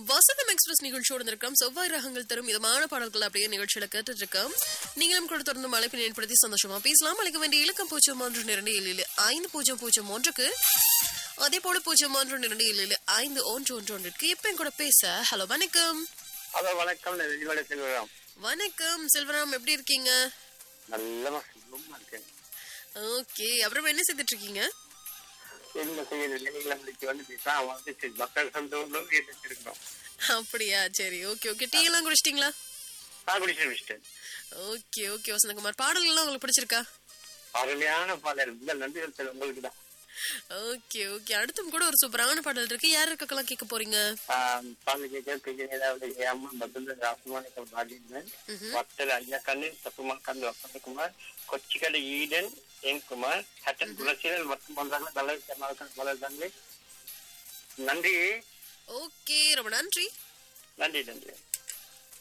வசந்தம் express நிகழ்ச்சியோடு இருந்திருக்கோம் செவ்வாய் ரகங்கள் தரும் இதமான பாடல்கள் அப்படியே நிகழ்ச்சியில கேட்டுட்டு இருக்கோம் நீங்களும் கூட தொடர்ந்து அழைப்பினை ஏற்படுத்தி சந்தோஷமா பேசலாம் அழைக்க வேண்டிய இலக்கம் பூஜ்ஜியம் ஒன்று இரண்டு ஏழு ஏழு ஐந்து பூஜ்ஜியம் பூஜ்ஜியம் ஒன்றுக்கு அதே போல பூஜ்ஜியம் ஒன்று இரண்டு ஏழு ஏழு ஐந்து ஒன்று ஒன்று ஒன்றுக்கு இப்ப என் கூட பேச ஹலோ வணக்கம் ஹலோ வணக்கம் நான் வெஜிமலை செல்வராம் வணக்கம் செல்வராம் எப்படி இருக்கீங்க நல்ல சுகமா இருக்கேன் ஓகே அப்புறம் என்ன செய்துட்டு இருக்கீங்க என்ன செய்யுது நீங்களும் இன்னைக்கு வந்து பேசா வந்து சரி, மக்கள் சந்தோஷம் கேட்டுருக்கோம் அப்படியா சரி ஓகே ஓகே டீ எல்லாம் குடிச்சிட்டீங்களா நான் குடிச்சு வச்சிட்டேன் ஓகே ஓகே வசந்தகுமார் பாடல்கள்லாம் உங்களுக்கு பிடிச்சிருக்கா அருமையான பாடல் இந்த நன்றி செலுத்தல் உங்களுக்கு தான் ஓகே ஓகே அடுத்தும் கூட ஒரு சூப்பரான பாடல் இருக்கு யார் இருக்கலாம் கேட்க போறீங்க பாடல் கேட்க பெரிய ஏதாவது ஏமா பத்துல ராசமானிக்கம் பாடினேன் வத்தல் ஐயா கண்ணு தப்புமா கந்து வசந்தகுமார் கொச்சிக்கடை ஈடன் என் குமார் ஹட்டன் குலசீலன் மற்றும் வந்தாங்க நல்ல வளர்ந்தாங்களே நன்றி ஓகே ரொம்ப நன்றி நன்றி நன்றி